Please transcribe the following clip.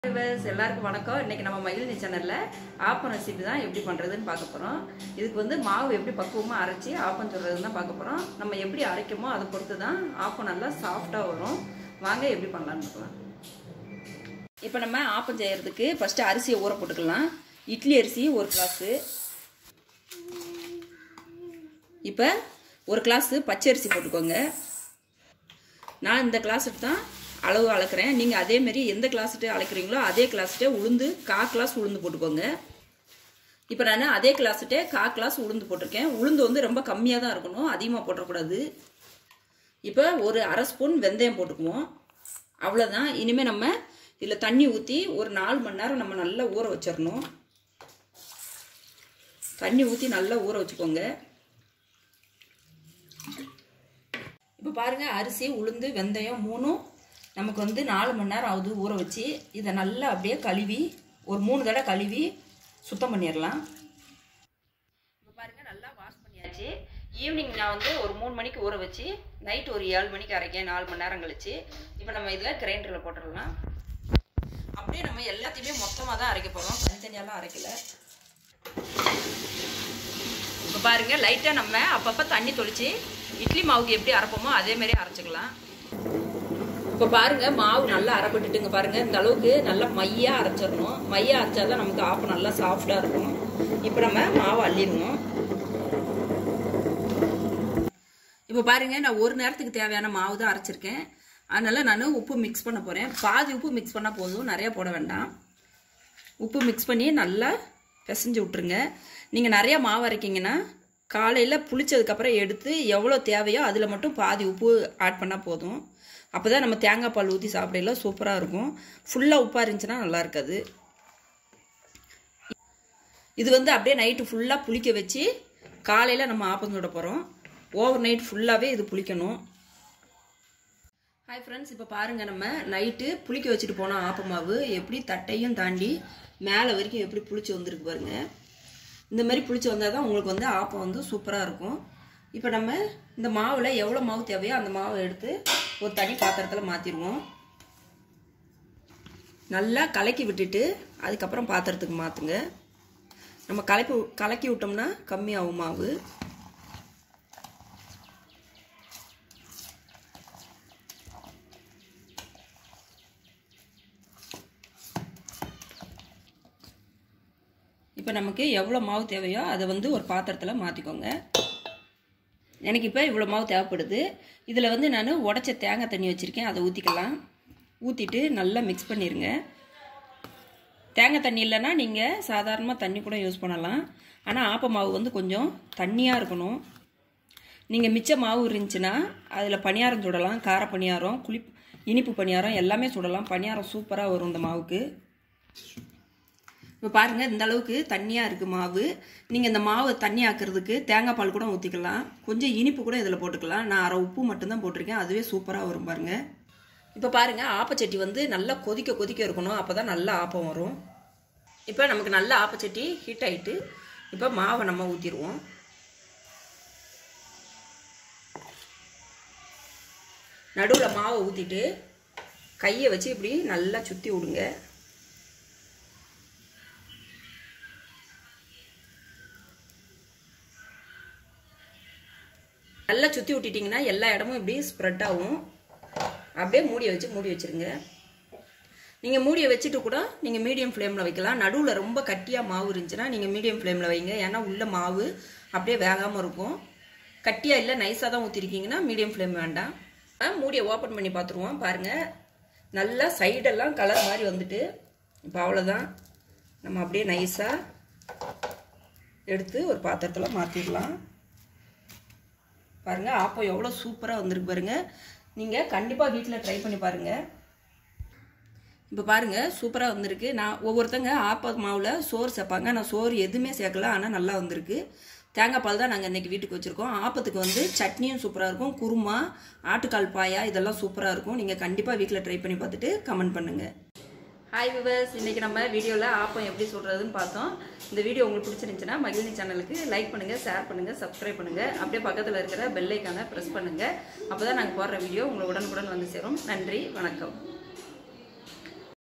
viewers எல்லாருக்கும் வணக்கம் இன்னைக்கு நம்ம மகிழினி சேனல்ல ஆப்பம் ரெசிபி தான் எப்படி பண்றதுன்னு பார்க்க போறோம் இதுக்கு வந்து மாவு எப்படி பக்குவமா அரைச்சி ஆப்பம் சொல்றதுன்னு தான் பார்க்க போறோம் நம்ம எப்படி அரைக்கமோ அதை பொறுத்து தான் ஆப்பம் நல்லா சாஃப்டா வரும் வாங்க எப்படி பண்ணலாம்னு பார்க்கலாம் இப்போ நம்ம ஆப்பம் செய்யறதுக்கு ஃபர்ஸ்ட் அரிசியை ஊற போட்டுக்கலாம் இட்லி அரிசி ஒரு கிளாஸு இப்போ ஒரு கிளாஸு பச்சரிசி போட்டுக்கோங்க நான் இந்த கிளாஸுக்கு தான் அளவு அளக்குறேன் நீங்கள் அதேமாரி எந்த கிளாஸ்ட்டு அளக்குறீங்களோ அதே கிளாஸ்ட்டே உளுந்து கா கிளாஸ் உளுந்து போட்டுக்கோங்க இப்போ நான் அதே கிளாஸ்ட்டே கா கிளாஸ் உளுந்து போட்டிருக்கேன் உளுந்து வந்து ரொம்ப கம்மியாக தான் இருக்கணும் அதிகமாக போட்டக்கூடாது இப்போ ஒரு அரை ஸ்பூன் வெந்தயம் போட்டுக்குவோம் அவ்வளோதான் இனிமேல் நம்ம இதில் தண்ணி ஊற்றி ஒரு நாலு மணி நேரம் நம்ம நல்லா ஊற வச்சிடணும் தண்ணி ஊற்றி நல்லா ஊற வச்சுக்கோங்க இப்போ பாருங்க அரிசி உளுந்து வெந்தயம் மூணும் நமக்கு வந்து நாலு மணி நேரம் ஆகுது ஊற வச்சு இதை நல்லா அப்படியே கழுவி ஒரு மூணு தடவை கழுவி சுத்தம் பண்ணிடலாம் இப்போ பாருங்க நல்லா வாஷ் பண்ணியாச்சு ஈவினிங் நான் வந்து ஒரு மூணு மணிக்கு ஊற வச்சு நைட் ஒரு ஏழு மணிக்கு அரைக்கேன் நாலு மணி நேரம் கழிச்சு இப்போ நம்ம இதில் கிரைண்டரில் போட்டுடலாம் அப்படியே நம்ம எல்லாத்தையுமே மொத்தமாக தான் அரைக்க போகிறோம் தனித்தனியாலாம் அரைக்கல இப்போ பாருங்க லைட்டாக நம்ம அப்பப்போ தண்ணி தொளிச்சு இட்லி மாவுக்கு எப்படி அரைப்போமோ அதே மாதிரி அரைச்சிக்கலாம் இப்போ பாருங்க மாவு நல்லா அரைப்பட்டுட்டுங்க பாருங்க இந்த அளவுக்கு நல்லா மையா அரைச்சிடணும் மையா அரைச்சாதான் நமக்கு ஆப்பம் நல்லா சாஃப்டா இருக்கும் இப்போ நம்ம மாவு அள்ளிடணும் இப்போ பாருங்க நான் ஒரு நேரத்துக்கு தேவையான மாவு தான் அரைச்சிருக்கேன் அதனால நான் உப்பு மிக்ஸ் பண்ண போறேன் பாதி உப்பு மிக்ஸ் பண்ணால் போதும் நிறைய போட வேண்டாம் உப்பு மிக்ஸ் பண்ணி நல்லா பிசைஞ்சு விட்ருங்க நீங்கள் நிறையா மாவு அரைக்கிங்கன்னா காலையில் புளிச்சதுக்கப்புறம் எடுத்து எவ்வளோ தேவையோ அதில் மட்டும் பாதி உப்பு ஆட் பண்ணால் போதும் அப்போ தான் நம்ம தேங்காய் பால் ஊற்றி சாப்பிடல சூப்பராக இருக்கும் ஃபுல்லாக உப்பாக இருந்துச்சுன்னா நல்லா இருக்காது இது வந்து அப்படியே நைட்டு ஃபுல்லாக புளிக்க வச்சு காலையில் நம்ம ஆப்பம் சுட போகிறோம் ஓவர் நைட் ஃபுல்லாகவே இது புளிக்கணும் ஹாய் ஃப்ரெண்ட்ஸ் இப்போ பாருங்கள் நம்ம நைட்டு புளிக்க வச்சுட்டு போனோம் ஆப்ப மாவு எப்படி தட்டையும் தாண்டி மேலே வரைக்கும் எப்படி புளிச்சு வந்திருக்கு பாருங்க இந்த மாதிரி புளிச்சு வந்தால் தான் உங்களுக்கு வந்து ஆப்பம் வந்து சூப்பராக இருக்கும் இப்போ நம்ம இந்த மாவில் எவ்வளோ மாவு தேவையோ அந்த மாவை எடுத்து ஒரு தனி பாத்திரத்தில் மாற்றிடுவோம் நல்லா கலக்கி விட்டுட்டு அதுக்கப்புறம் பாத்திரத்துக்கு மாற்றுங்க நம்ம கலக்கி கலக்கி விட்டோம்னா கம்மியாகும் மாவு இப்போ நமக்கு எவ்வளோ மாவு தேவையோ அதை வந்து ஒரு பாத்திரத்தில் மாற்றிக்கோங்க எனக்கு இப்போ இவ்வளோ மாவு தேவைப்படுது இதில் வந்து நான் உடச்ச தேங்காய் தண்ணி வச்சுருக்கேன் அதை ஊற்றிக்கலாம் ஊற்றிட்டு நல்லா மிக்ஸ் பண்ணிடுங்க தேங்காய் தண்ணி இல்லைன்னா நீங்கள் சாதாரணமாக தண்ணி கூட யூஸ் பண்ணலாம் ஆனால் ஆப்ப மாவு வந்து கொஞ்சம் தண்ணியாக இருக்கணும் நீங்கள் மிச்ச மாவு இருந்துச்சுன்னா அதில் பணியாரம் சுடலாம் கார பணியாரம் குளி இனிப்பு பணியாரம் எல்லாமே சுடலாம் பணியாரம் சூப்பராக வரும் இந்த மாவுக்கு இப்போ பாருங்கள் இந்த அளவுக்கு தண்ணியாக இருக்குது மாவு நீங்கள் இந்த மாவு தண்ணி ஆக்கிறதுக்கு தேங்காய் பால் கூட ஊற்றிக்கலாம் கொஞ்சம் இனிப்பு கூட இதில் போட்டுக்கலாம் நான் அரை உப்பு மட்டும்தான் போட்டிருக்கேன் அதுவே சூப்பராக வரும் பாருங்கள் இப்போ பாருங்கள் ஆப்பச்சட்டி வந்து நல்லா கொதிக்க கொதிக்க இருக்கணும் அப்போ தான் நல்லா ஆப்பம் வரும் இப்போ நமக்கு நல்ல ஆப்பச்சட்டி ஹீட் ஆகிட்டு இப்போ மாவை நம்ம ஊற்றிடுவோம் நடுவில் மாவை ஊற்றிட்டு கையை வச்சு இப்படி நல்லா சுற்றி விடுங்க நல்லா சுற்றி விட்டுட்டிங்கன்னா எல்லா இடமும் இப்படி ஸ்ப்ரெட் ஆகும் அப்படியே மூடியை வச்சு மூடி வச்சுருங்க நீங்கள் மூடியை வச்சுட்டு கூட நீங்கள் மீடியம் ஃப்ளேமில் வைக்கலாம் நடுவில் ரொம்ப கட்டியாக மாவு இருந்துச்சுன்னா நீங்கள் மீடியம் ஃப்ளேமில் வைங்க ஏன்னா உள்ள மாவு அப்படியே வேகாமல் இருக்கும் கட்டியாக இல்லை நைஸாக தான் ஊற்றிருக்கீங்கன்னா மீடியம் ஃப்ளேம் வேண்டாம் மூடியை ஓப்பன் பண்ணி பார்த்துருவோம் பாருங்கள் நல்லா சைடெல்லாம் கலர் மாதிரி வந்துட்டு இப்போ அவ்வளோதான் நம்ம அப்படியே நைஸாக எடுத்து ஒரு பாத்திரத்தில் மாற்றிடலாம் பாருங்கள் ஆப்பம் எவ்வளோ சூப்பராக வந்திருக்கு பாருங்கள் நீங்கள் கண்டிப்பாக வீட்டில் ட்ரை பண்ணி பாருங்கள் இப்போ பாருங்கள் சூப்பராக வந்திருக்கு நான் ஒவ்வொருத்தங்க ஆப்ப மாவில் சோறு சேர்ப்பாங்க நான் சோறு எதுவுமே சேர்க்கல ஆனால் நல்லா வந்திருக்கு தேங்காய் பால் தான் நாங்கள் இன்றைக்கி வீட்டுக்கு வச்சுருக்கோம் ஆப்பத்துக்கு வந்து சட்னியும் சூப்பராக இருக்கும் குருமா ஆட்டுக்கால் பாயா இதெல்லாம் சூப்பராக இருக்கும் நீங்கள் கண்டிப்பாக வீட்டில் ட்ரை பண்ணி பார்த்துட்டு கமெண்ட் பண்ணுங்கள் ஹாய் விவர்ஸ் இன்றைக்கி நம்ம வீடியோவில் ஆப்பம் எப்படி சொல்கிறதுன்னு பார்த்தோம் இந்த வீடியோ உங்களுக்கு பிடிச்சிருந்துச்சுன்னா மகிழினி சேனலுக்கு லைக் பண்ணுங்கள் ஷேர் பண்ணுங்கள் சப்ஸ்கிரைப் பண்ணுங்கள் அப்படியே பக்கத்தில் இருக்கிற பெல் ஐக்கானை ப்ரெஸ் பண்ணுங்கள் அப்போ தான் நாங்கள் போடுற வீடியோ உங்களுக்கு உடனுக்குடன் வந்து சேரும் நன்றி வணக்கம்